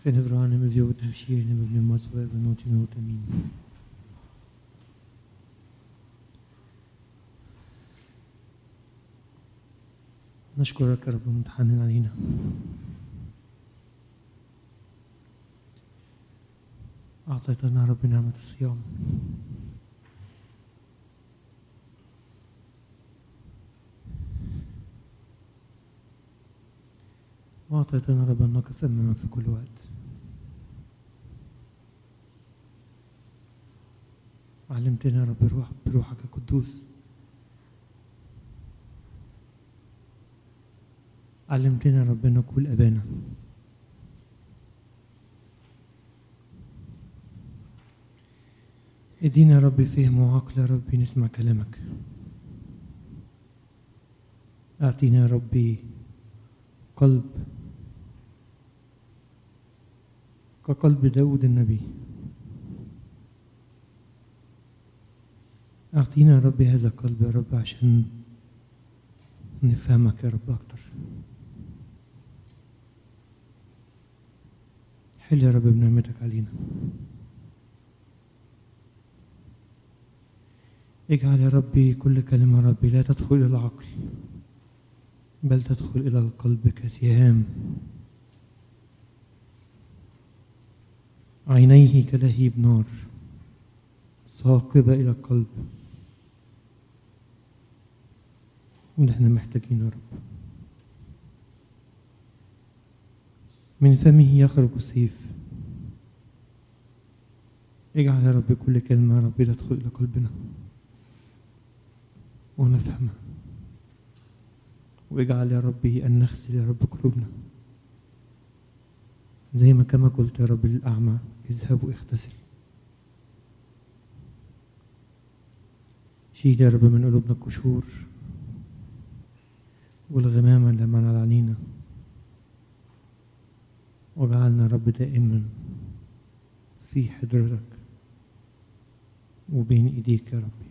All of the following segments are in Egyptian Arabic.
Genever hem vjot hem shir hem vjot mas ve venot not amin. نشكرك يا رب متحنن علينا أعطيتنا رب نعمة الصيام وأعطيتنا رب أن نقف أمامك في كل وقت علمتنا يا رب روح بروحك القدوس علمتنا يا رب أن نقول أبانا ادينا يا رب فهم وعقل يا رب نسمع كلامك أعطينا يا ربي قلب كقلب داود النبي أعطينا يا رب هذا القلب يا رب عشان نفهمك يا رب أكتر حل يا رب بنعمتك علينا اجعل يا ربي كل كلمة يا ربي لا تدخل إلى العقل بل تدخل إلى القلب كسهام عينيه كلهيب نار ثاقبة إلى القلب وده احنا محتاجين يا رب من فمه يخرج السيف اجعل يا رب كل كلمة يا رب تدخل إلى قلبنا ونفهمها واجعل يا ربي أن نغسل يا رب قلوبنا زي ما كما قلت يا رب للأعمى اذهبوا اغتسل شيل يا رب من قلوبنا القشور والغمامة اللي من على عينينا واجعلنا يا رب دائما في حضرتك وبين ايديك يا ربي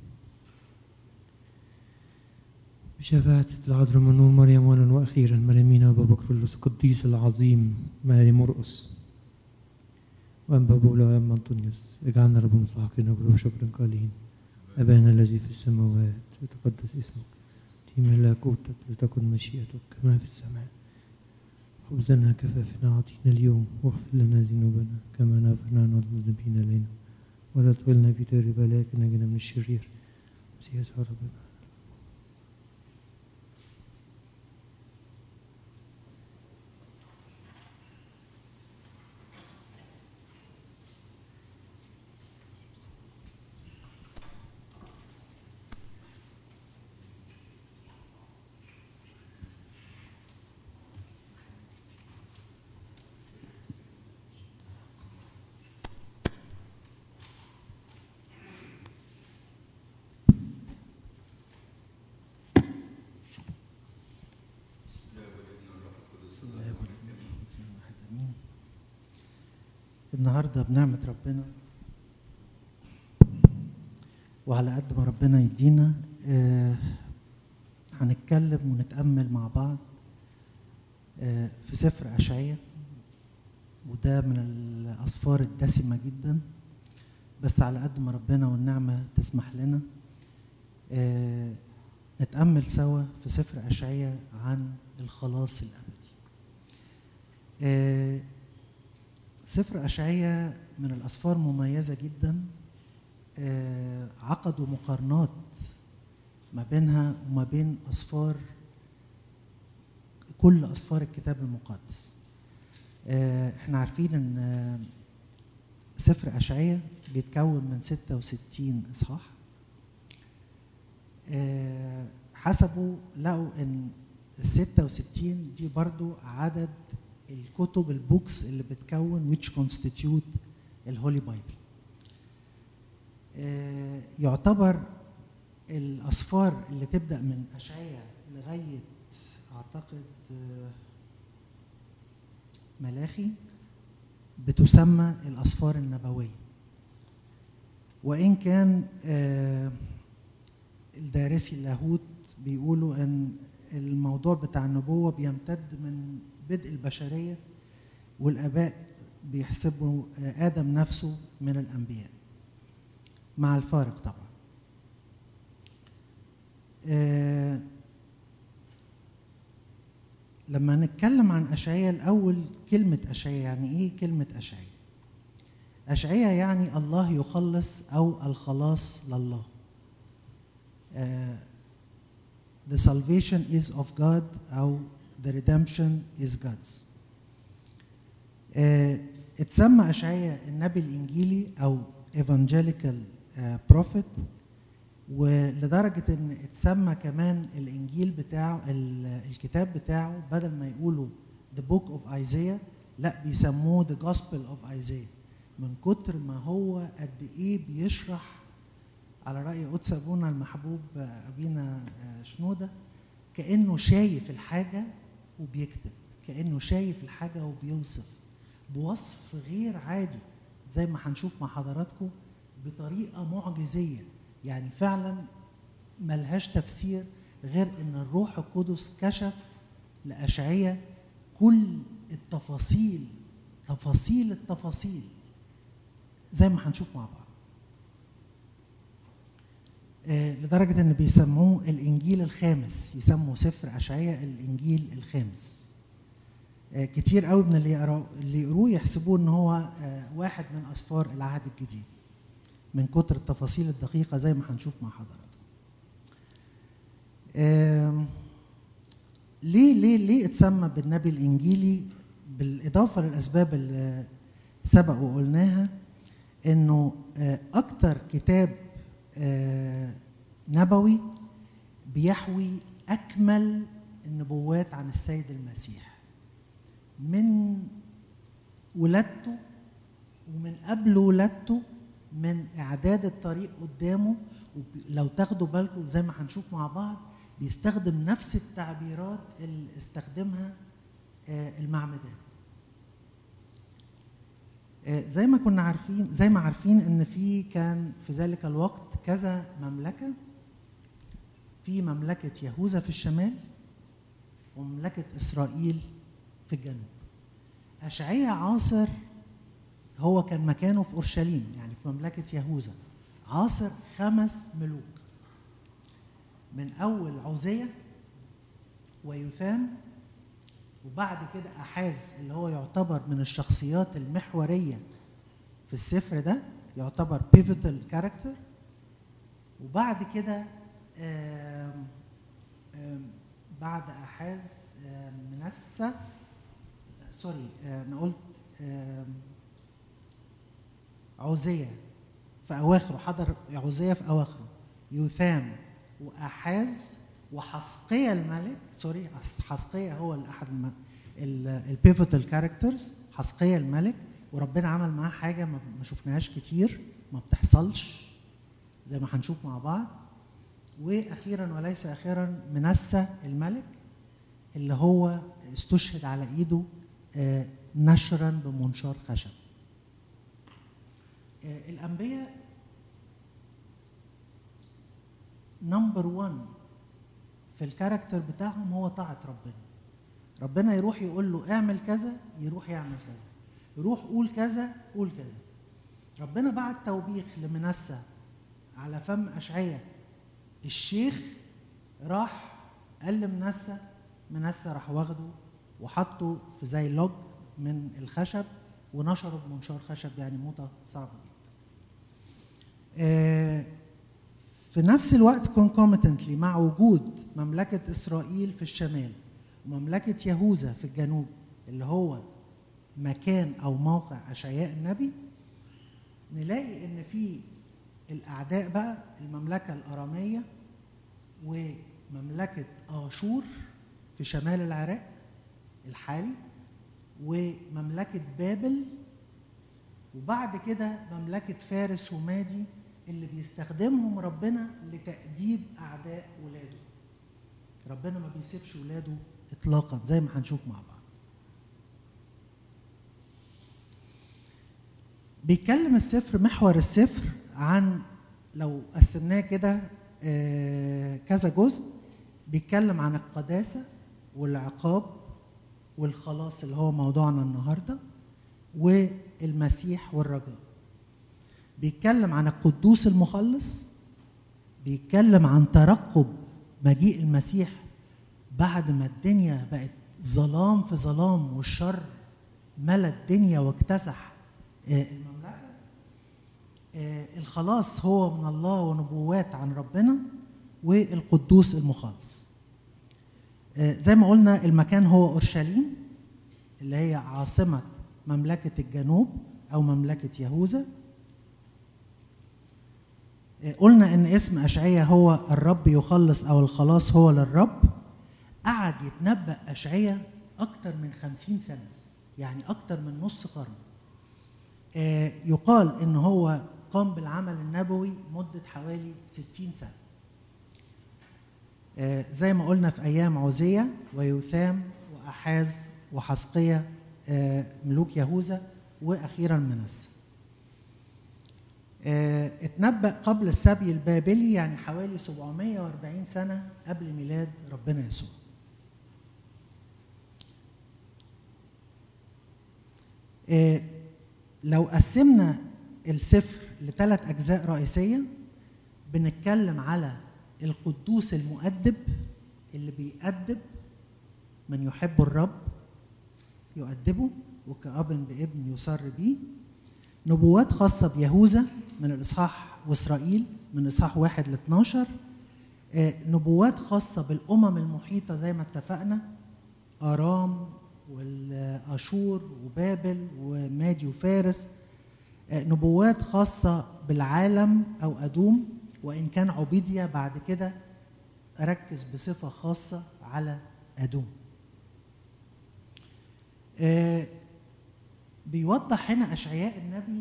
بشفاعة العذراء منون مريم وانا واخيرا مريمينا وابا بكر القديس العظيم ماري مرقس وانبا بولا وانبا انطونيوس اجعلنا رب مستحقين وشكرا قالين ابانا الذي في السماوات يتقدس اسمك في ملكوتك لتكن مشيئتك كما في السماء خبزنا كفافنا أعطينا اليوم واغفر لنا ذنوبنا كما نغفر عن المذنبين إلينا ولا تدخلنا في تجربة لكن نجنا من الشرير مسيح ربنا النهارده بنعمة ربنا وعلى قد ما ربنا يدينا آه هنتكلم ونتأمل مع بعض آه في سفر أشعية وده من الأسفار الدسمة جدا بس على قد ما ربنا والنعمة تسمح لنا آه نتأمل سوا في سفر أشعية عن الخلاص الأبدي آه سفر أشعية من الأسفار مميزة جدا آه عقدوا مقارنات ما بينها وما بين أسفار كل أسفار الكتاب المقدس آه احنا عارفين ان آه سفر أشعية بيتكون من 66 إصحاح حسبوا لقوا ان ال 66 دي برضو عدد الكتب البوكس اللي بتكون which constitute الهولي بايبل آه يعتبر الأسفار اللي تبدأ من أشعية لغاية أعتقد آه ملاخي بتسمى الأسفار النبوية وإن كان آه الدارسي اللاهوت بيقولوا أن الموضوع بتاع النبوة بيمتد من بدء البشرية والآباء بيحسبوا آه، آدم نفسه من الأنبياء مع الفارق طبعا آه، لما نتكلم عن أشعية الأول كلمة أشعية يعني إيه كلمة أشعية؟ أشعية يعني الله يخلص أو الخلاص لله. آه، the salvation is of God أو the redemption is God's. آه، اتسمى أشعية النبي الإنجيلي أو evangelical آه، prophet ولدرجة إن اتسمى كمان الإنجيل بتاعه ال- الكتاب بتاعه بدل ما يقولوا the book of Isaiah لا بيسموه the gospel of Isaiah من كتر ما هو قد إيه بيشرح على رأي قدس أبونا المحبوب آه، أبينا آه، شنودة كأنه شايف الحاجة وبيكتب كأنه شايف الحاجة وبيوصف بوصف غير عادي زي ما هنشوف مع حضراتكم بطريقة معجزية يعني فعلا ملهاش تفسير غير ان الروح القدس كشف لأشعية كل التفاصيل تفاصيل التفاصيل زي ما هنشوف مع بعض آه، لدرجة ان بيسموه الانجيل الخامس يسموا سفر اشعياء الانجيل الخامس آه، كتير قوي من اللي يقرأ اللي يقروه يحسبوه ان هو آه، واحد من اسفار العهد الجديد من كتر التفاصيل الدقيقة زي ما هنشوف مع حضراتكم. آم، ليه ليه ليه اتسمى بالنبي الانجيلي بالاضافه للاسباب اللي سبق وقلناها انه آه، اكتر كتاب آه، نبوي بيحوي اكمل النبوات عن السيد المسيح من ولادته ومن قبل ولادته من اعداد الطريق قدامه وب- لو تاخدوا بالكم زي ما هنشوف مع بعض بيستخدم نفس التعبيرات اللي استخدمها آه، المعمدان آه، زي ما كنا عارفين زي ما عارفين ان في كان في ذلك الوقت كذا مملكه في مملكه يهوذا في الشمال ومملكه اسرائيل في الجنوب اشعياء عاصر هو كان مكانه في اورشليم يعني في مملكه يهوذا عاصر خمس ملوك من اول عزيه ويثام وبعد كده احاز اللي هو يعتبر من الشخصيات المحوريه في السفر ده يعتبر pivotal character وبعد كده آم، آم، بعد احاز آم، منسى سوري آه، انا قلت آم، عزية في أواخره حضر عزية في أواخره يوثام وأحاز وحسقية الملك سوري حس- حسقية هو الأحد البيفوتال كاركترز حسقية الملك وربنا عمل معاه حاجة ما ما شفناهاش كتير ما بتحصلش زي ما هنشوف مع بعض وأخيرا وليس أخيرا منسى الملك اللي هو استشهد على إيده آه، نشرا بمنشار خشب آه، الانبياء نمبر 1 في الكاركتر بتاعهم هو طاعه ربنا ربنا يروح يقول له اعمل كذا يروح يعمل كذا يروح قول كذا قول كذا ربنا بعت توبيخ لمنسى على فم اشعياء الشيخ راح قال لمنسى منسى راح واخده وحطه في زي لوج من الخشب ونشره بمنشار خشب يعني موته صعبه جدا آه، في نفس الوقت concomitantly مع وجود مملكة إسرائيل في الشمال ومملكة يهوذا في الجنوب اللي هو مكان أو موقع أشعياء النبي نلاقي إن في الأعداء بقى المملكة الأرامية ومملكة آشور في شمال العراق الحالي ومملكة بابل وبعد كده مملكة فارس ومادي اللي بيستخدمهم ربنا لتأديب أعداء ولاده ربنا ما بيسيبش ولاده إطلاقا زي ما هنشوف مع بعض بيتكلم السفر محور السفر عن لو قسمناه كده آه، كذا جزء بيتكلم عن القداسة والعقاب والخلاص اللي هو موضوعنا النهارده والمسيح والرجاء بيتكلم عن القدوس المخلص بيتكلم عن ترقب مجيء المسيح بعد ما الدنيا بقت ظلام في ظلام والشر ملا الدنيا واكتسح المملكة الخلاص هو من الله ونبوات عن ربنا والقدوس المخلص زي ما قلنا المكان هو اورشليم اللي هي عاصمه مملكه الجنوب او مملكه يهوذا قلنا ان اسم اشعياء هو الرب يخلص او الخلاص هو للرب قعد يتنبأ اشعياء اكتر من خمسين سنه يعني اكتر من نص قرن يقال ان هو قام بالعمل النبوي مده حوالي ستين سنه زي ما قلنا في ايام عوزيه ويوثام واحاز وحسقيه ملوك يهوذا واخيرا منسى اتنبأ قبل السبي البابلي يعني حوالي 740 سنة قبل ميلاد ربنا يسوع لو قسمنا السفر لثلاث أجزاء رئيسية بنتكلم على القدوس المؤدب اللي بيأدب من يحب الرب يؤدبه وكأب بابن يسر به نبوات خاصة بيهوذا من الإصحاح وإسرائيل من إصحاح واحد ل 12 نبوات خاصة بالأمم المحيطة زي ما اتفقنا آرام والأشور وبابل ومادي وفارس نبوات خاصة بالعالم أو أدوم وإن كان عبيديا بعد كده ركز بصفة خاصة على أدوم آه بيوضح هنا أشعياء النبي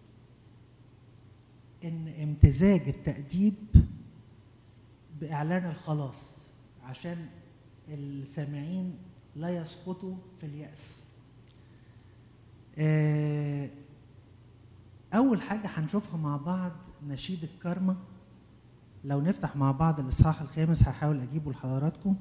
إن امتزاج التأديب بإعلان الخلاص عشان السامعين لا يسقطوا في اليأس آه أول حاجة هنشوفها مع بعض نشيد الكرمة لو نفتح مع بعض الإصحاح الخامس هحاول أجيبه لحضراتكم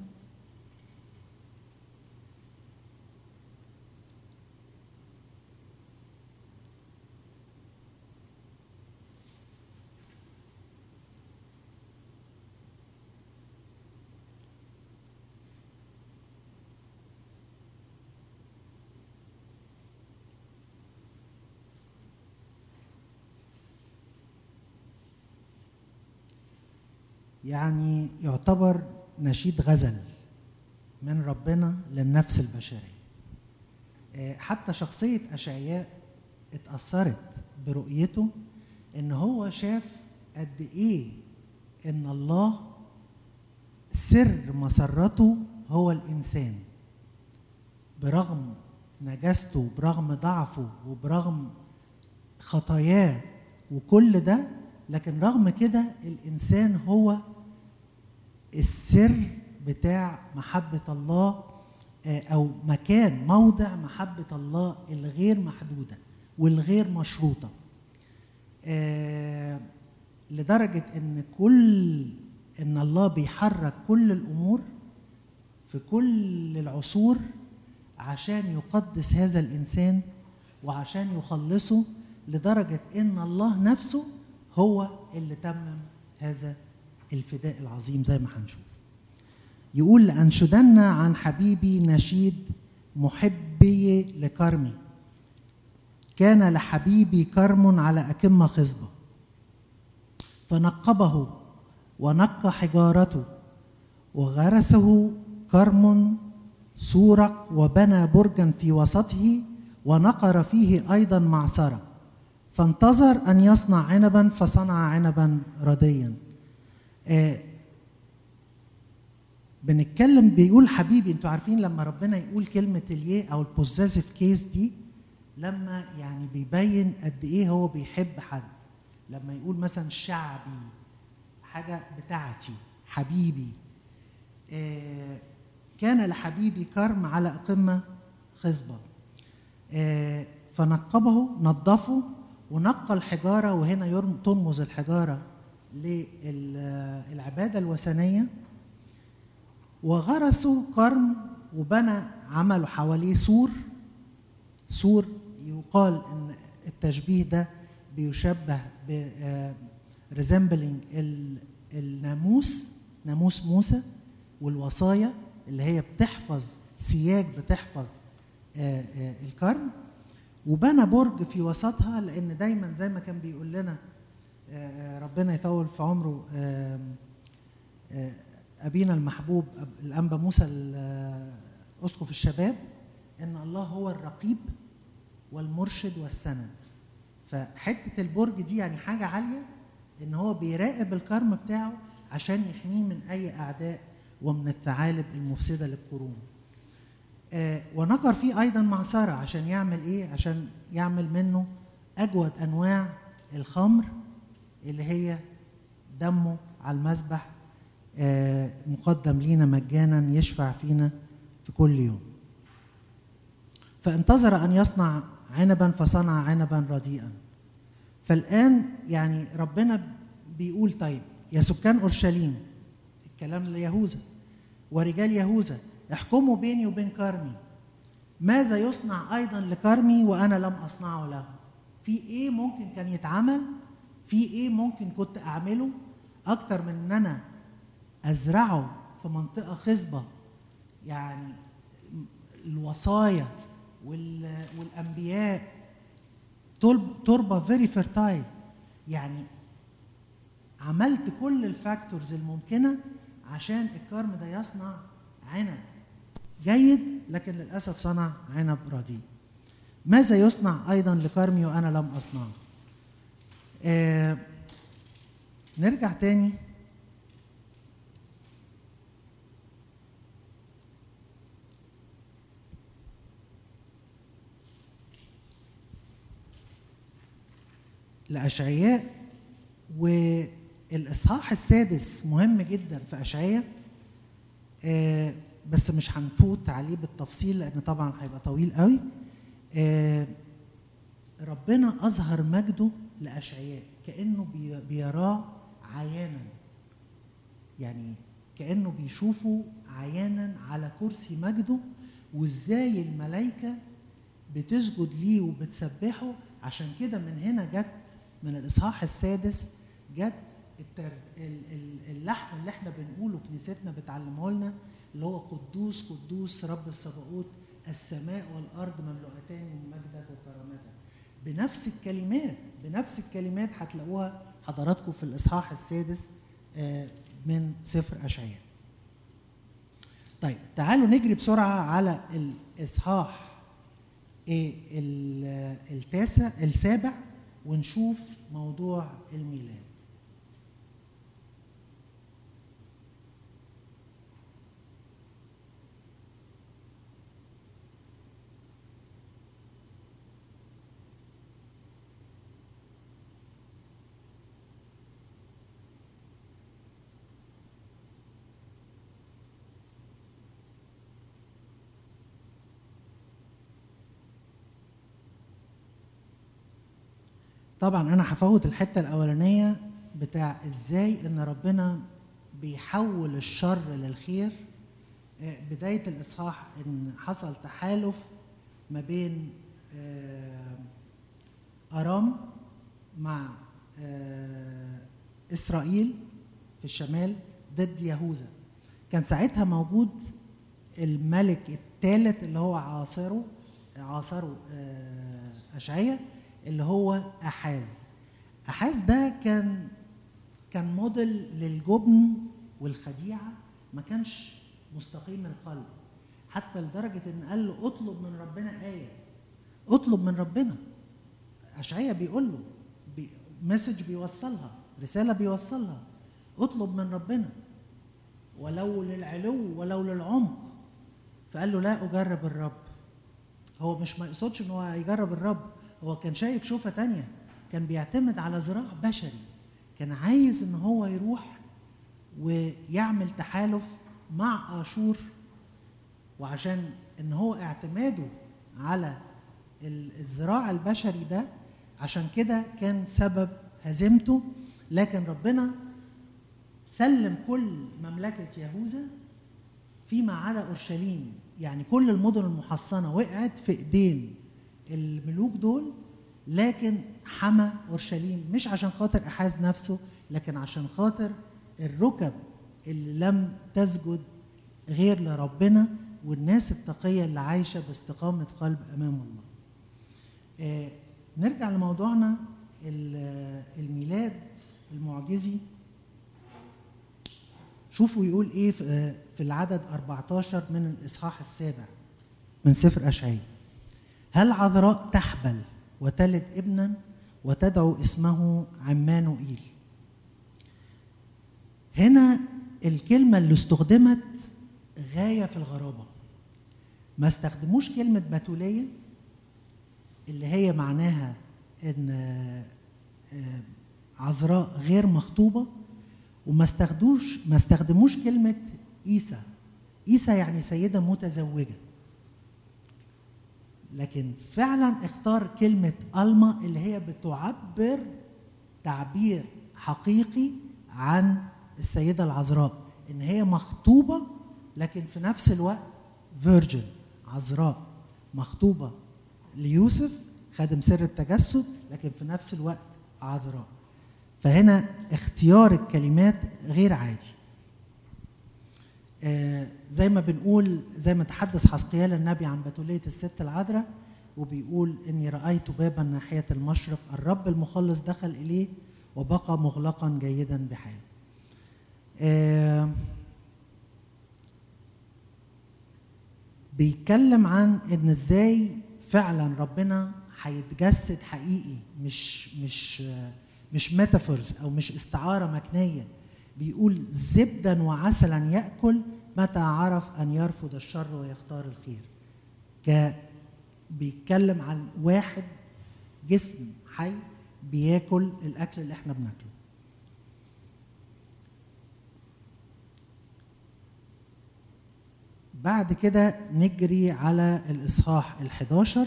يعني يعتبر نشيد غزل من ربنا للنفس البشرية حتى شخصية أشعياء اتأثرت برؤيته إن هو شاف قد إيه إن الله سر مسرته هو الإنسان برغم نجاسته برغم ضعفه وبرغم خطاياه وكل ده لكن رغم كده الانسان هو السر بتاع محبه الله او مكان موضع محبه الله الغير محدوده والغير مشروطه لدرجه ان كل ان الله بيحرك كل الامور في كل العصور عشان يقدس هذا الانسان وعشان يخلصه لدرجه ان الله نفسه هو اللي تمم هذا الفداء العظيم زي ما هنشوف يقول لأنشدن عن حبيبي نشيد محبي لكرمي كان لحبيبي كرم على أكمة خصبة فنقبه ونقى حجارته وغرسه كرم سورق وبنى برجا في وسطه ونقر فيه أيضا معصره فانتظر أن يصنع عنبا فصنع عنبا رديا آه بنتكلم بيقول حبيبي انتوا عارفين لما ربنا يقول كلمة اليه أو البوزيسيف كيس دي لما يعني بيبين قد إيه هو بيحب حد لما يقول مثلا شعبي حاجة بتاعتي حبيبي آه كان لحبيبي كرم على قمة خصبة آه فنقبه نظفه ونقى الحجارة وهنا ترمز الحجارة للعبادة الوثنية وغرسوا كرم وبنى عملوا حواليه سور سور يقال ان التشبيه ده بيشبه ب ريزمبلينج الناموس ناموس موسى والوصايا اللي هي بتحفظ سياج بتحفظ آه، آه، الكرم وبنى برج في وسطها لان دايما زي ما كان بيقول لنا آه، آه، ربنا يطول في عمره آم، آه، ابينا المحبوب أب- الانبا موسى ال- آه، اسقف الشباب ان الله هو الرقيب والمرشد والسند فحته البرج دي يعني حاجه عاليه ان هو بيراقب الكرم بتاعه عشان يحميه من اي اعداء ومن الثعالب المفسده للقرون آه، ونقر فيه ايضا معصره عشان يعمل ايه عشان يعمل منه اجود انواع الخمر اللي هي دمه على المذبح آه، مقدم لينا مجانا يشفع فينا في كل يوم فانتظر ان يصنع عنبا فصنع عنبا رديئا فالان يعني ربنا بيقول طيب يا سكان اورشليم الكلام ليهوذا ورجال يهوذا احكموا بيني وبين كرمي ماذا يصنع ايضا لكرمي وانا لم اصنعه له في ايه ممكن كان يتعمل في ايه ممكن كنت اعمله اكتر من ان انا ازرعه في منطقه خصبه يعني الوصايا وال- والانبياء ترب- تربه فيري فيرتايل يعني عملت كل الفاكتورز الممكنه عشان الكرم ده يصنع عنب جيد لكن للاسف صنع عنب رديء ماذا يصنع ايضا لكرمي وانا لم اصنعه آه نرجع تاني لأشعياء والإصحاح السادس مهم جدا في أشعياء آه، بس مش هنفوت عليه بالتفصيل لأن طبعا هيبقى طويل قوي آه، ربنا أظهر مجده لأشعياء كأنه بي- بيراه عيانا يعني كأنه بيشوفه عيانا على كرسي مجده وإزاي الملائكة بتسجد ليه وبتسبحه عشان كده من هنا جت من الإصحاح السادس جت التر... ال- ال- اللحن اللي احنا بنقوله كنيستنا بتعلمه لنا اللي هو قدوس قدوس رب الصباؤوت السماء والارض مملوءتان من مجدك وكرامتك بنفس الكلمات بنفس الكلمات هتلاقوها حضراتكم في الاصحاح السادس آه، من سفر اشعياء طيب تعالوا نجري بسرعه على الاصحاح ايه ال- التاسع السابع ونشوف موضوع الميلاد طبعا انا هفوت الحته الاولانيه بتاع ازاي ان ربنا بيحول الشر للخير آه، بدايه الاصحاح ان حصل تحالف ما بين آه، ارام مع آه، اسرائيل في الشمال ضد يهوذا كان ساعتها موجود الملك الثالث اللي هو عاصره عاصره آه، اشعياء اللي هو احاز احاز ده كان كان موديل للجبن والخديعه ما كانش مستقيم القلب حتى لدرجه ان قال له اطلب من ربنا ايه اطلب من ربنا اشعياء بيقول له بي مسج بيوصلها رساله بيوصلها اطلب من ربنا ولو للعلو ولو للعمق فقال له لا اجرب الرب هو مش ما يقصدش ان هو يجرب الرب هو كان شايف شوفة تانية كان بيعتمد على ذراع بشري كان عايز ان هو يروح ويعمل تحالف مع اشور وعشان ان هو اعتماده على ال- الذراع البشري ده عشان كده كان سبب هزيمته لكن ربنا سلم كل مملكة يهوذا فيما عدا اورشليم يعني كل المدن المحصنه وقعت في ايدين الملوك دول لكن حمى اورشليم مش عشان خاطر احاز نفسه لكن عشان خاطر الركب اللي لم تسجد غير لربنا والناس التقيه اللي عايشه باستقامه قلب امام الله. آه نرجع لموضوعنا الميلاد المعجزي شوفوا يقول ايه في العدد 14 من الاصحاح السابع من سفر اشعياء هل عذراء تحبل وتلد ابنا وتدعو اسمه عمانوئيل هنا الكلمه اللي استخدمت غايه في الغرابه ما استخدموش كلمه بتوليه اللي هي معناها ان عذراء غير مخطوبه وما استخدوش ما استخدموش كلمه عيسى عيسى يعني سيده متزوجه لكن فعلا اختار كلمه الما اللي هي بتعبر تعبير حقيقي عن السيده العذراء ان هي مخطوبه لكن في نفس الوقت فيرجن عذراء مخطوبه ليوسف خادم سر التجسد لكن في نفس الوقت عذراء فهنا اختيار الكلمات غير عادي آه زي ما بنقول زي ما تحدث حسقيال النبي عن بتولية الست العذراء وبيقول إني رأيت بابا ناحية المشرق الرب المخلص دخل إليه وبقى مغلقا جيدا بحال آه بيتكلم عن ان ازاي فعلا ربنا هيتجسد حقيقي مش مش مش ميتافورز او مش استعاره مكنيه بيقول زبدا وعسلا ياكل متى عرف ان يرفض الشر ويختار الخير ك بيتكلم عن واحد جسم حي بياكل الاكل اللي احنا بناكله بعد كده نجري على الإصحاح ال11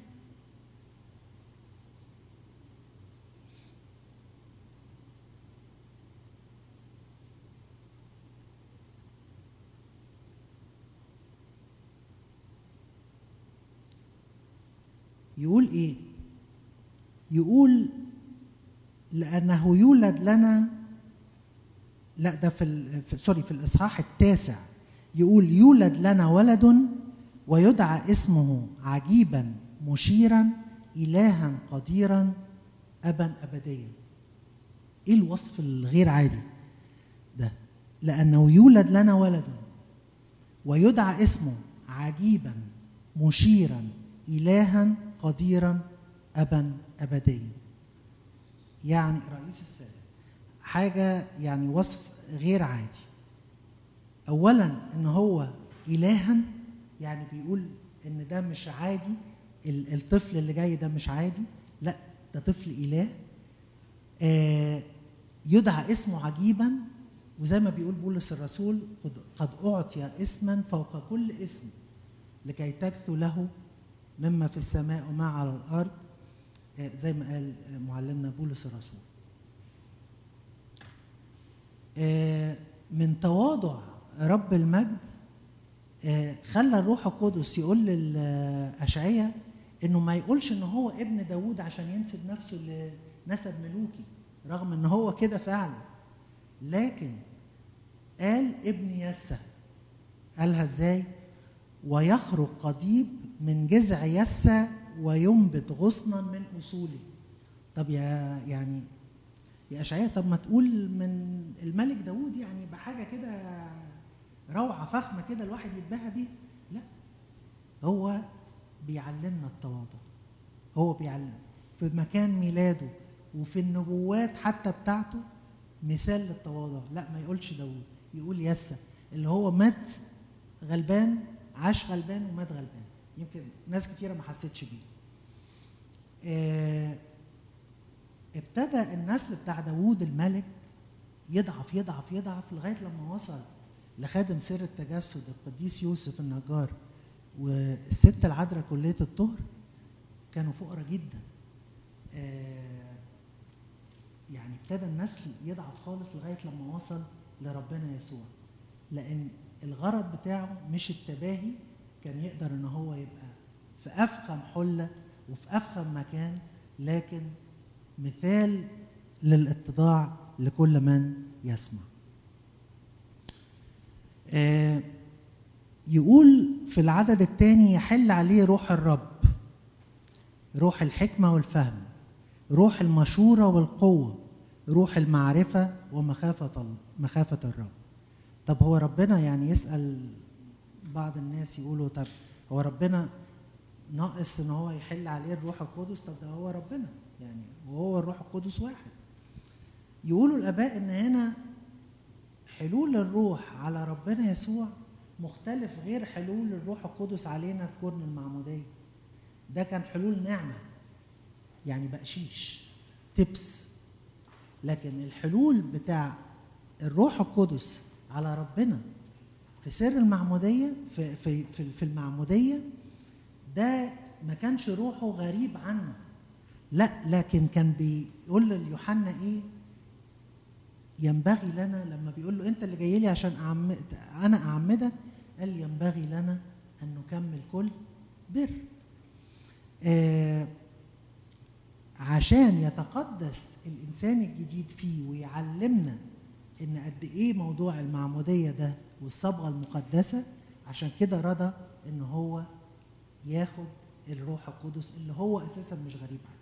يقول ايه يقول لانه يولد لنا لا ده في, ال... في سوري في الاصحاح التاسع يقول يولد لنا ولد ويدعى اسمه عجيبا مشيرا الها قديرا ابا ابديا ايه الوصف الغير عادي ده لانه يولد لنا ولد ويدعى اسمه عجيبا مشيرا الها قديرا ابا ابديا يعني رئيس السلام حاجه يعني وصف غير عادي اولا ان هو الها يعني بيقول ان ده مش عادي الطفل اللي جاي ده مش عادي لا ده طفل اله آه يدعى اسمه عجيبا وزي ما بيقول بولس الرسول قد, قد اعطي اسما فوق كل اسم لكي تكثو له مما في السماء وما على الارض آه زي ما قال معلمنا بولس الرسول آه من تواضع رب المجد خلى الروح القدس يقول للأشعية إنه ما يقولش إن هو ابن داوود عشان ينسب نفسه لنسب ملوكي رغم إن هو كده فعلا لكن قال ابن يسى قالها إزاي؟ ويخرج قضيب من جذع يسى وينبت غصنا من أصوله طب يا يعني يا أشعياء طب ما تقول من الملك داوود يعني بحاجة كده روعة فخمة كده الواحد يتباهى بيها لا هو بيعلمنا التواضع هو بيعلم في مكان ميلاده وفي النبوات حتى بتاعته مثال للتواضع لا ما يقولش داوود يقول يسى اللي هو مات غلبان عاش غلبان ومات غلبان يمكن ناس كتيرة ما حسيتش بيه اه ابتدى النسل بتاع داوود الملك يضعف يضعف يضعف لغاية لما وصل لخادم سر التجسد القديس يوسف النجار والست العذراء كلية الطهر كانوا فقراء جدا آه يعني ابتدى النسل يضعف خالص لغاية لما وصل لربنا يسوع لأن الغرض بتاعه مش التباهي كان يقدر ان هو يبقى في افخم حله وفي افخم مكان لكن مثال للاتضاع لكل من يسمع آه يقول في العدد الثاني يحل عليه روح الرب روح الحكمة والفهم روح المشورة والقوة روح المعرفة ومخافة مخافة الرب طب هو ربنا يعني يسأل بعض الناس يقولوا طب هو ربنا ناقص ان هو يحل عليه الروح القدس طب ده هو ربنا يعني وهو الروح القدس واحد يقولوا الاباء ان هنا حلول الروح على ربنا يسوع مختلف غير حلول الروح القدس علينا في كورن المعموديه ده كان حلول نعمه يعني بقشيش تبس لكن الحلول بتاع الروح القدس على ربنا في سر المعموديه في في في, في المعموديه ده ما كانش روحه غريب عنه لا لكن كان بيقول ليوحنا ايه ينبغي لنا لما بيقول له انت اللي جاي لي عشان أعمد انا اعمدك قال ينبغي لنا ان نكمل كل بر آه عشان يتقدس الانسان الجديد فيه ويعلمنا ان قد ايه موضوع المعموديه ده والصبغه المقدسه عشان كده رضى ان هو ياخد الروح القدس اللي هو اساسا مش غريب عنه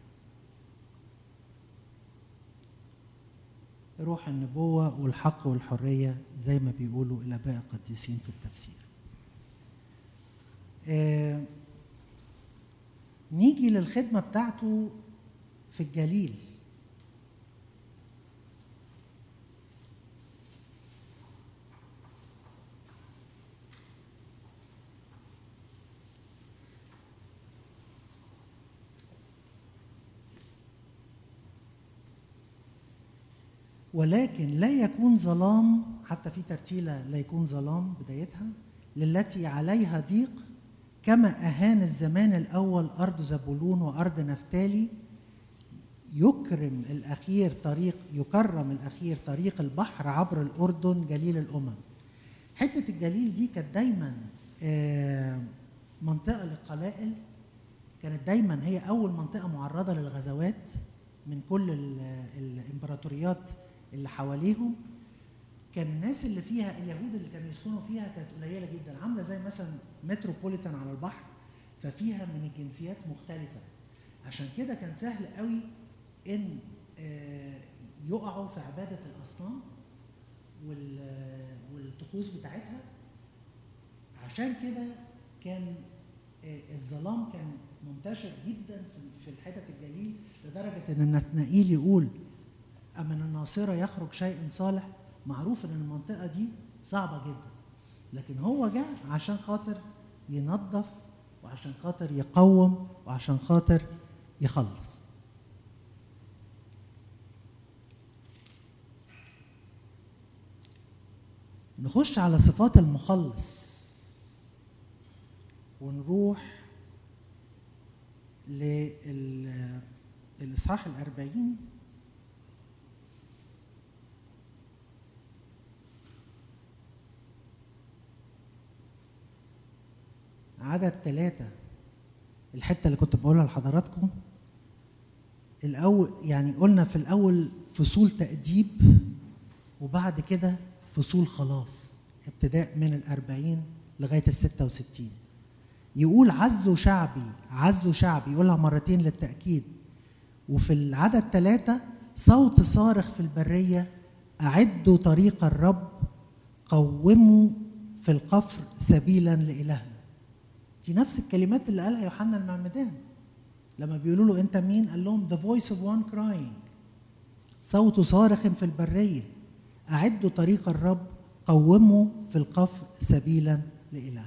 روح النبوة والحق والحرية زي ما بيقولوا الآباء القديسين في التفسير آه نيجي للخدمة بتاعته في الجليل ولكن لا يكون ظلام حتى في ترتيلة لا يكون ظلام بدايتها للتي عليها ضيق كما أهان الزمان الأول أرض زبولون وأرض نفتالي يكرم الأخير طريق يكرم الأخير طريق البحر عبر الأردن جليل الأمم حتة الجليل دي كانت دايما منطقة للقلائل كانت دايما هي أول منطقة معرضة للغزوات من كل الإمبراطوريات اللي حواليهم كان الناس اللي فيها اليهود اللي كانوا يسكنوا فيها كانت قليله جدا عامله زي مثلا متروبوليتان على البحر ففيها من الجنسيات مختلفه عشان كده كان سهل قوي ان يقعوا في عباده الاصنام والطقوس بتاعتها عشان كده كان الظلام كان منتشر جدا في الحتت الجليل لدرجه ان نتنائيل يقول أمن الناصرة يخرج شيء صالح معروف ان المنطقة دي صعبة جدا لكن هو جاء عشان خاطر ينظف وعشان خاطر يقوم وعشان خاطر يخلص نخش على صفات المخلص ونروح للإصحاح الأربعين عدد ثلاثة الحتة اللي كنت بقولها لحضراتكم الأول يعني قلنا في الأول فصول تأديب وبعد كده فصول خلاص ابتداء من الأربعين لغاية الستة وستين يقول عزوا شعبي عزوا شعبي يقولها مرتين للتأكيد وفي العدد ثلاثة صوت صارخ في البرية أعدوا طريق الرب قوموا في القفر سبيلا لإلهنا دي نفس الكلمات اللي قالها يوحنا المعمدان لما بيقولوا له انت مين قال لهم the voice of one crying صوت صارخ في البرية أعدوا طريق الرب قوموا في القفر سبيلا لإله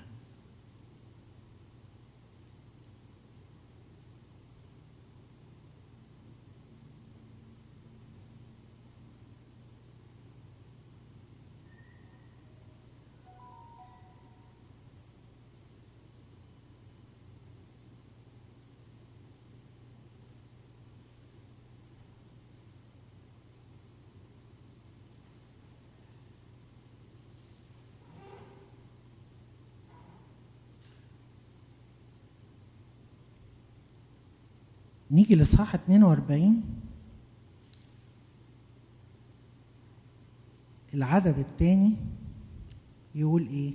نيجي لاصحاح 42 العدد الثاني يقول ايه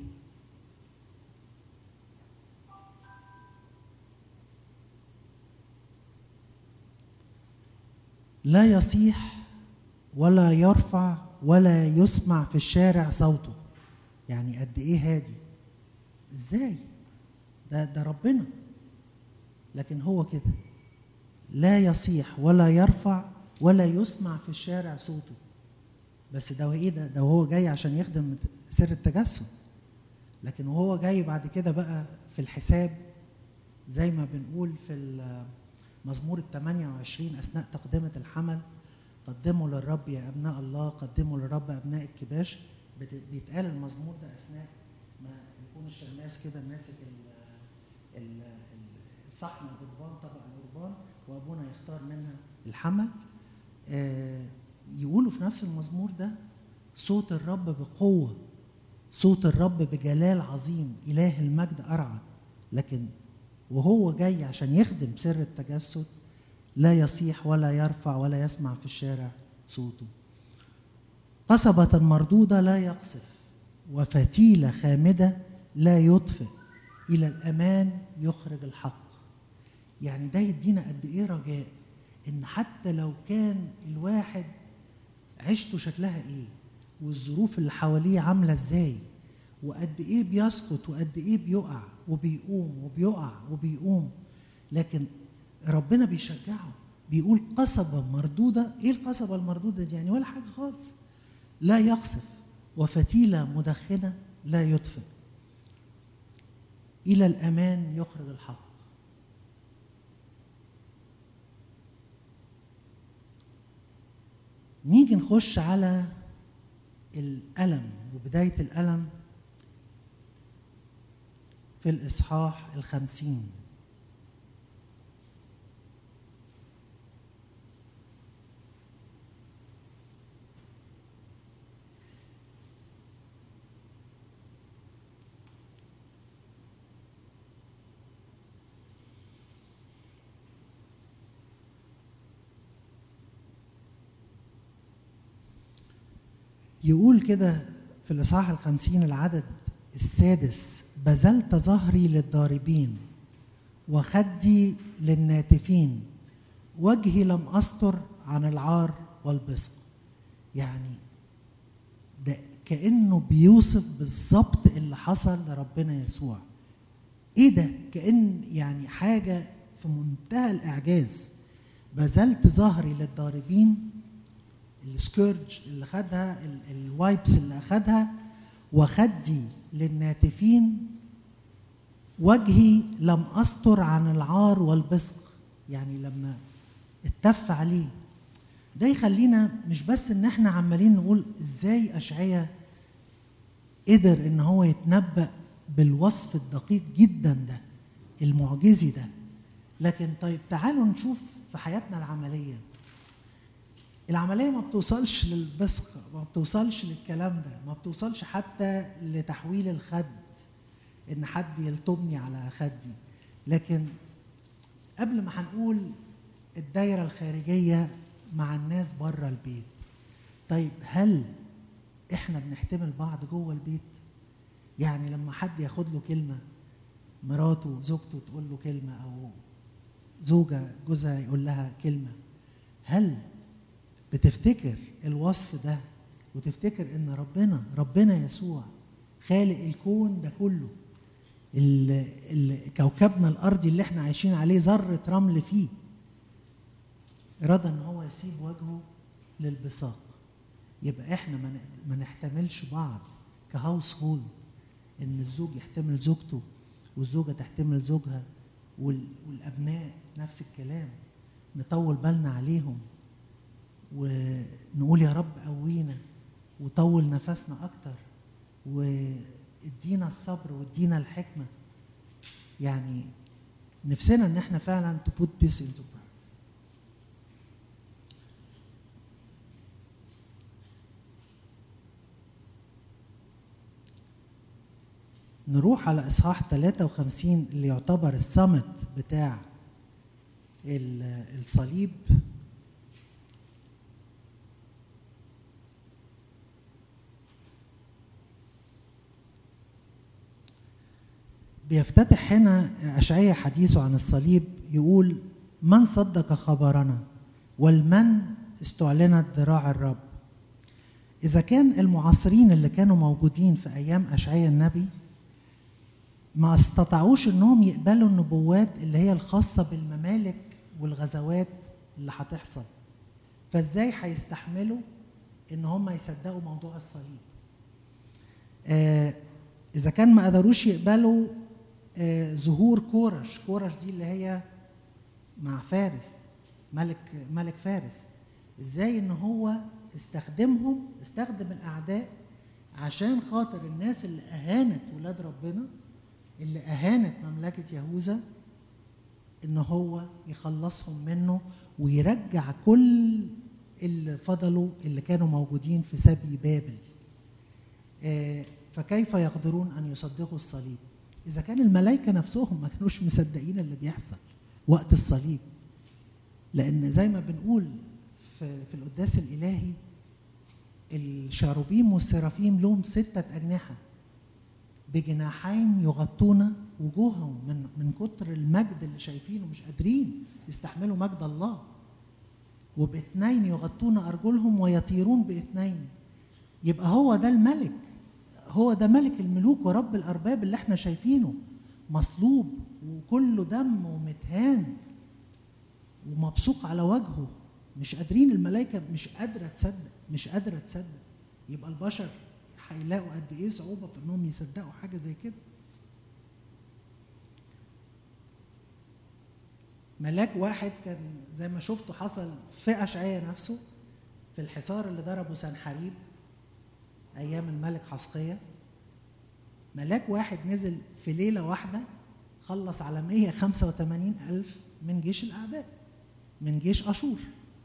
لا يصيح ولا يرفع ولا يسمع في الشارع صوته يعني قد ايه هادي ازاي ده ده ربنا لكن هو كده لا يصيح ولا يرفع ولا يسمع في الشارع صوته بس ده ايه ده ده وهو جاي عشان يخدم سر التجسد لكن وهو جاي بعد كده بقى في الحساب زي ما بنقول في مزمور ال 28 اثناء تقدمه الحمل قدموا للرب يا ابناء الله قدموا للرب ابناء الكباش بيتقال المزمور ده اثناء ما يكون الشماس كده ماسك ال ال صحن القربان طبق القربان وابونا يختار منها الحمل آه يقولوا في نفس المزمور ده صوت الرب بقوه صوت الرب بجلال عظيم اله المجد ارعى لكن وهو جاي عشان يخدم سر التجسد لا يصيح ولا يرفع ولا يسمع في الشارع صوته قصبة مردودة لا يقصف وفتيلة خامدة لا يطفئ إلى الأمان يخرج الحق يعني ده يدينا قد إيه رجاء إن حتى لو كان الواحد عيشته شكلها إيه والظروف اللي حواليه عاملة إزاي وقد إيه بيسقط وقد إيه بيقع وبيقوم وبيقع وبيقوم لكن ربنا بيشجعه بيقول قصبة مردودة ايه القصبة المردودة دي يعني ولا حاجة خالص لا يقصف وفتيلة مدخنة لا يطفئ إلى الأمان يخرج الحق نيجي نخش على الألم وبداية الألم في الإصحاح الخمسين يقول كده في الإصحاح الخمسين العدد السادس بذلت ظهري للضاربين وخدي للناتفين وجهي لم أستر عن العار والبصق يعني ده كأنه بيوصف بالظبط اللي حصل لربنا يسوع ايه ده كأن يعني حاجة في منتهى الإعجاز بذلت ظهري للضاربين السكيرج اللي خدها الوايبس اللي اخدها وخدي للناتفين وجهي لم استر عن العار والبصق يعني لما اتف عليه ده يخلينا مش بس ان احنا عمالين نقول ازاي اشعيا قدر ان هو يتنبأ بالوصف الدقيق جدا ده المعجزي ده لكن طيب تعالوا نشوف في حياتنا العمليه العمليه ما بتوصلش للبصق ما بتوصلش للكلام ده ما بتوصلش حتى لتحويل الخد ان حد يلطمني على خدي لكن قبل ما هنقول الدايره الخارجيه مع الناس بره البيت طيب هل احنا بنحتمل بعض جوه البيت يعني لما حد ياخد له كلمه مراته زوجته تقول له كلمه او زوجه جوزها يقول لها كلمه هل بتفتكر الوصف ده وتفتكر ان ربنا ربنا يسوع خالق الكون ده كله كوكبنا الارضي اللي احنا عايشين عليه ذره رمل فيه اراد ان هو يسيب وجهه للبساط يبقى احنا ما نحتملش بعض كهاوس هولد ان الزوج يحتمل زوجته والزوجه تحتمل زوجها والابناء نفس الكلام نطول بالنا عليهم ونقول يا رب قوينا وطول نفسنا اكتر وادينا الصبر وادينا الحكمه يعني نفسنا ان احنا فعلا to put this into practice نروح على اصحاح 53 اللي يعتبر السمت بتاع ال- الصليب بيفتتح هنا أشعية حديثه عن الصليب يقول من صدق خبرنا والمن استعلنت ذراع الرب إذا كان المعاصرين اللي كانوا موجودين في أيام أشعية النبي ما استطاعوش انهم يقبلوا النبوات اللي هي الخاصة بالممالك والغزوات اللي هتحصل فازاي هيستحملوا ان هم يصدقوا موضوع الصليب آه اذا كان ما قدروش يقبلوا آه ظهور كورش كورش دي اللي هي مع فارس ملك ملك فارس ازاي ان هو استخدمهم استخدم الاعداء عشان خاطر الناس اللي اهانت ولاد ربنا اللي اهانت مملكه يهوذا ان هو يخلصهم منه ويرجع كل اللي فضلوا اللي كانوا موجودين في سبي بابل آه، فكيف يقدرون ان يصدقوا الصليب اذا كان الملائكه نفسهم ما كانوش مصدقين اللي بيحصل وقت الصليب لان زي ما بنقول في, في القداس الالهي الشاروبيم والسرافيم لهم سته اجنحه بجناحين يغطون وجوههم من من كتر المجد اللي شايفينه مش قادرين يستحملوا مجد الله وباثنين يغطون ارجلهم ويطيرون باثنين يبقى هو ده الملك هو ده ملك الملوك ورب الارباب اللي احنا شايفينه مصلوب وكله دم ومتهان ومبصوق على وجهه مش قادرين الملائكه مش قادره تصدق مش قادره تصدق يبقى البشر هيلاقوا قد ايه صعوبه في انهم يصدقوا حاجه زي كده ملاك واحد كان زي ما شفتوا حصل في اشعياء نفسه في الحصار اللي ضربه سنحريب ايام الملك حسقية ملاك واحد نزل في ليله واحده خلص على 185 الف من جيش الاعداء من جيش اشور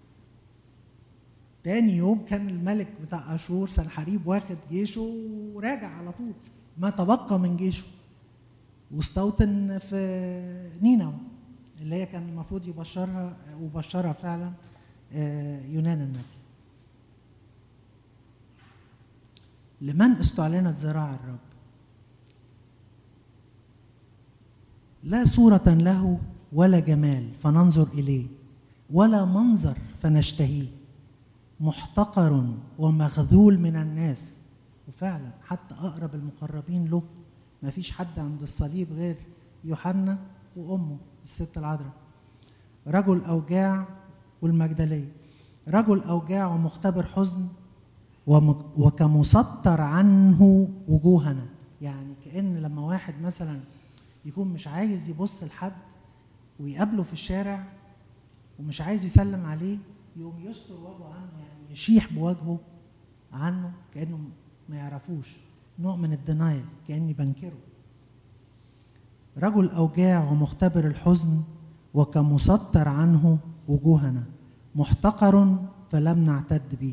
تاني يوم كان الملك بتاع اشور سنحريب واخد جيشه وراجع على طول ما تبقى من جيشه واستوطن في نينوى اللي هي كان المفروض يبشرها وبشرها فعلا آه، يونان النبي لمن استعلنت ذراع الرب لا صورة له ولا جمال فننظر إليه ولا منظر فنشتهيه محتقر ومخذول من الناس وفعلا حتى أقرب المقربين له ما فيش حد عند الصليب غير يوحنا وأمه الست العذراء رجل أوجاع والمجدلية رجل أوجاع ومختبر حزن وم- وكمسطر عنه وجوهنا يعني كأن لما واحد مثلا يكون مش عايز يبص لحد ويقابله في الشارع ومش عايز يسلم عليه يقوم يستر وجهه عنه يعني يشيح بوجهه عنه كأنه ما يعرفوش نوع من الدنايل كأني بنكره رجل أوجاع ومختبر الحزن وكمسطر عنه وجوهنا محتقر فلم نعتد به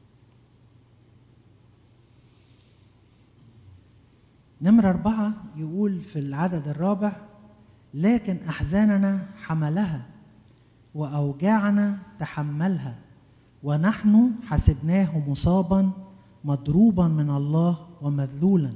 نمرة أربعة يقول في العدد الرابع لكن أحزاننا حملها وأوجاعنا تحملها ونحن حسبناه مصابا مضروبا من الله ومذلولا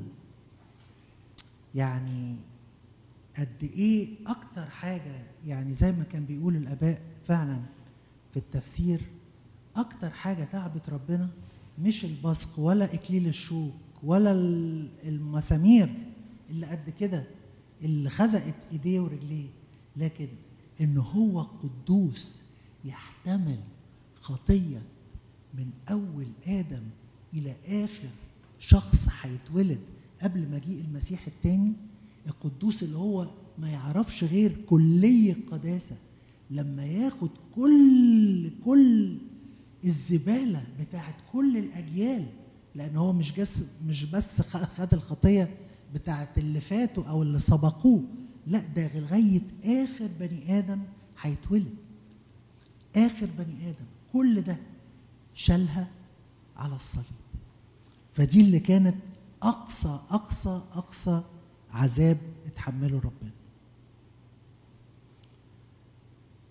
يعني قد ايه اكتر حاجه يعني زي ما كان بيقول الاباء فعلا في التفسير اكتر حاجه تعبت ربنا مش البصق ولا اكليل الشوك ولا ال- المسامير اللي قد كده اللي خزقت ايديه ورجليه لكن ان هو قدوس يحتمل خطيه من اول ادم الى اخر شخص هيتولد قبل مجيء المسيح الثاني القدوس اللي هو ما يعرفش غير كلية قداسة لما ياخد كل كل الزبالة بتاعت كل الأجيال لأن هو مش جس مش بس خ- خد الخطية بتاعت اللي فاتوا أو اللي سبقوه لا ده لغاية آخر بني آدم هيتولد آخر بني آدم كل ده شالها على الصليب فدي اللي كانت اقصى اقصى اقصى عذاب اتحمله ربنا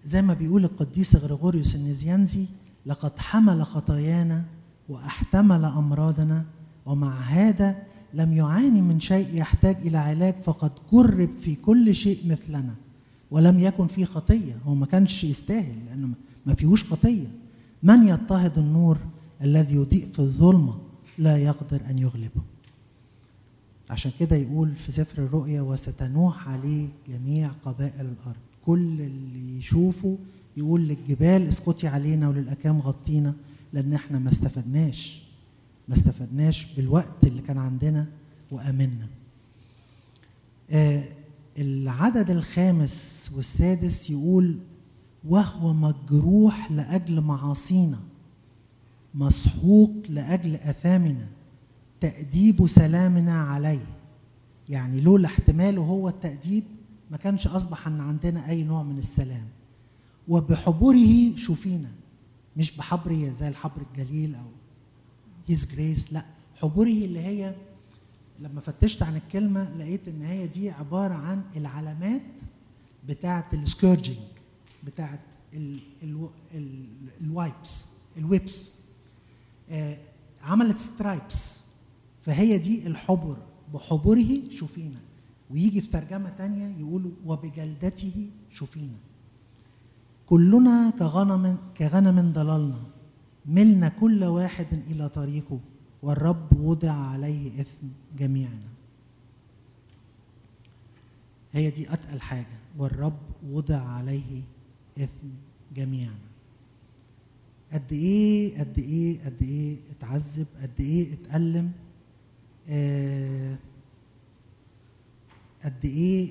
زي ما بيقول القديس غريغوريوس النزيانزي لقد حمل خطايانا واحتمل امراضنا ومع هذا لم يعاني من شيء يحتاج الى علاج فقد جرب في كل شيء مثلنا ولم يكن فيه خطيه هو ما كانش يستاهل لانه ما فيهوش خطيه من يضطهد النور الذي يضيء في الظلمه لا يقدر ان يغلبه عشان كده يقول في سفر الرؤيا وستنوح عليه جميع قبائل الارض كل اللي يشوفه يقول للجبال اسقطي علينا وللاكام غطينا لان احنا ما استفدناش ما استفدناش بالوقت اللي كان عندنا وامنا آه العدد الخامس والسادس يقول وهو مجروح لاجل معاصينا مسحوق لاجل اثامنا تاديب سلامنا عليه يعني لولا احتماله هو التاديب ما كانش اصبح ان عندنا اي نوع من السلام وبحبره شوفينا مش بحبره زي الحبر الجليل او هيز جريس لا حبره اللي هي لما فتشت عن الكلمه لقيت ان هي دي عباره عن العلامات بتاعه السكيرجنج بتاعه الوايبس الويبس آه عملت سترايبس فهي دي الحبر بحبره شوفينا ويجي في ترجمه تانية يقولوا وبجلدته شوفينا كلنا كغنم كغنم ضللنا ملنا كل واحد الى طريقه والرب وضع عليه اثم جميعنا هي دي اتقل حاجه والرب وضع عليه اثم جميعنا قد ايه قد ايه قد ايه اتعذب قد ايه اتألم آه قد ايه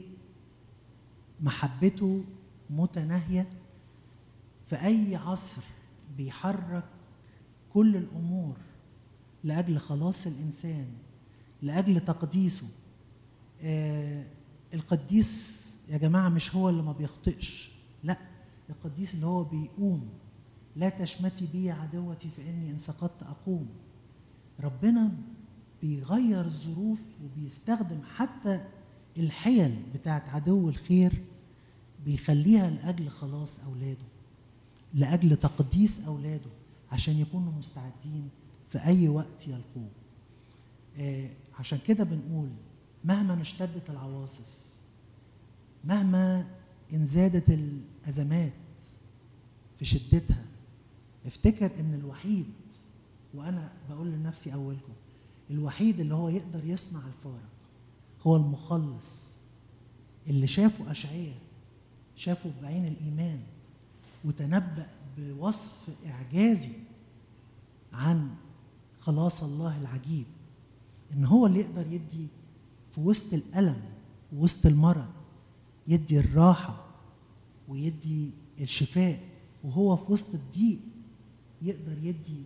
محبته متناهيه في اي عصر بيحرك كل الامور لاجل خلاص الانسان لاجل تقديسه آه القديس يا جماعه مش هو اللي ما بيخطئش لا القديس اللي هو بيقوم لا تشمتي بي عدوتي فاني ان سقطت اقوم ربنا بيغير الظروف وبيستخدم حتى الحيل بتاعت عدو الخير بيخليها لاجل خلاص اولاده لاجل تقديس اولاده عشان يكونوا مستعدين في اي وقت يلقوه آه عشان كده بنقول مهما اشتدت العواصف مهما ان زادت الازمات في شدتها افتكر ان الوحيد وانا بقول لنفسي اولكم الوحيد اللي هو يقدر يصنع الفارق هو المخلص اللي شافه اشعياء شافه بعين الايمان وتنبأ بوصف اعجازي عن خلاص الله العجيب ان هو اللي يقدر يدي في وسط الالم ووسط المرض يدي الراحه ويدي الشفاء وهو في وسط الضيق يقدر يدي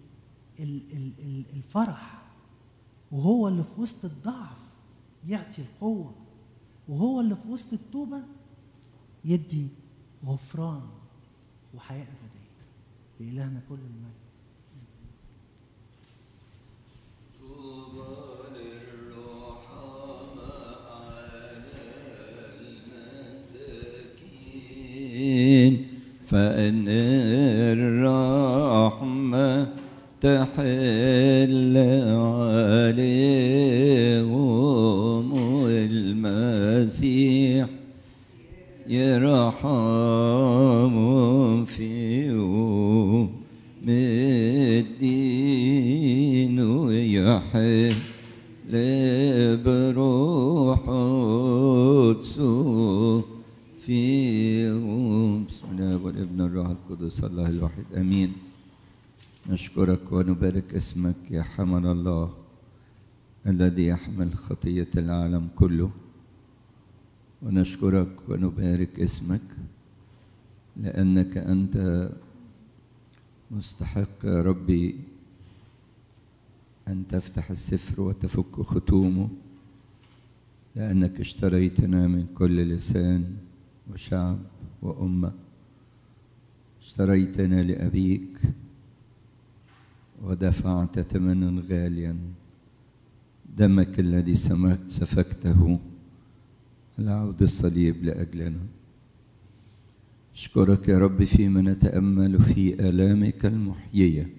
الفرح وهو اللي في وسط الضعف يعطي القوة وهو اللي في وسط التوبة يدي غفران وحياة أبدية لإلهنا كل المجد فإن الرحمة تحل عليهم المسيح يرحم في يوم الدين ويحل بروح فيهم بسم الله والابن الروح القدس الله الواحد امين نشكرك ونبارك اسمك يا حمل الله الذي يحمل خطية العالم كله ونشكرك ونبارك اسمك لأنك أنت مستحق يا ربي أن تفتح السفر وتفك ختومه لأنك اشتريتنا من كل لسان وشعب وأمة اشتريتنا لأبيك ودفعت ثمنا غاليا دمك الذي سفكته على عود الصليب لأجلنا أشكرك يا رب فيما نتأمل في آلامك المحيية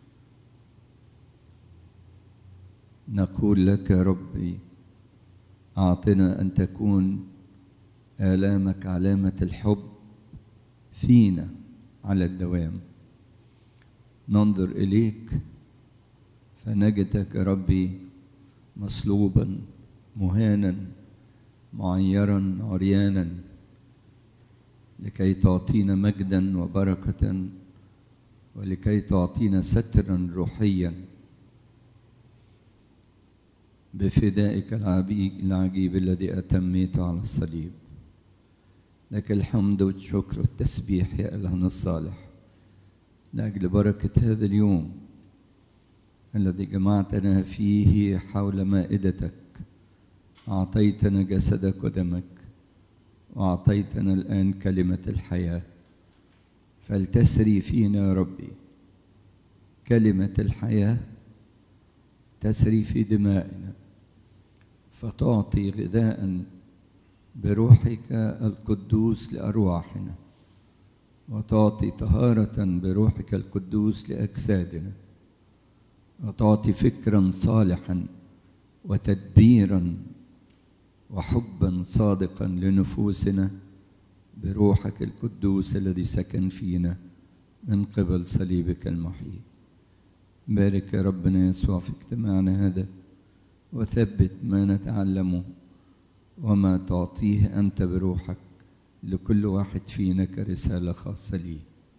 نقول لك يا ربي أعطنا أن تكون آلامك علامة الحب فينا على الدوام ننظر إليك فنجدك يا ربي مصلوبا مهانا معيرا عريانا لكي تعطينا مجدا وبركة ولكي تعطينا سترا روحيا بفدائك العجيب الذي أتميته على الصليب لك الحمد والشكر والتسبيح يا إلهنا الصالح لأجل بركة هذا اليوم الذي جمعتنا فيه حول مائدتك أعطيتنا جسدك ودمك وأعطيتنا الآن كلمة الحياة فلتسري فينا يا ربي كلمة الحياة تسري في دمائنا فتعطي غذاء بروحك القدوس لأرواحنا وتعطي طهارة بروحك القدوس لأجسادنا وتعطي فكرا صالحا وتدبيرا وحبا صادقا لنفوسنا بروحك القدوس الذي سكن فينا من قبل صليبك المحيي بارك يا ربنا يسوع في اجتماعنا هذا وثبت ما نتعلمه وما تعطيه أنت بروحك لكل واحد فينا كرسالة خاصة لي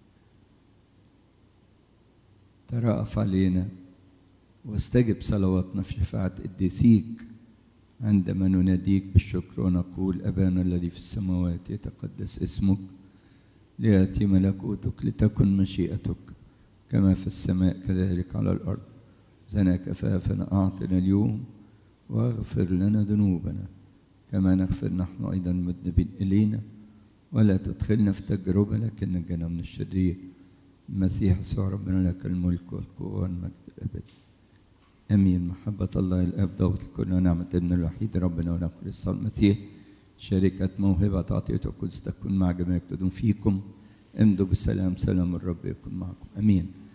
ترأف علينا واستجب صلواتنا في شفاعة قديسيك عندما نناديك بالشكر ونقول أبانا الذي في السماوات يتقدس اسمك ليأتي ملكوتك لتكن مشيئتك كما في السماء كذلك على الأرض زنا كفافنا أعطنا اليوم واغفر لنا ذنوبنا كما نغفر نحن أيضا مذنبين إلينا ولا تدخلنا في تجربة لكن نجنا من الشرير المسيح يسوع ربنا لك الملك والقوة والمجد الأبدي امين محبه الله الاب ضوء الكل ونعمه ابن الوحيد ربنا ونقل الصلاه المسيح شركه موهبه تعطيه القدس تكون مع جميع تدوم فيكم امضوا بالسلام سلام الرب يكون معكم امين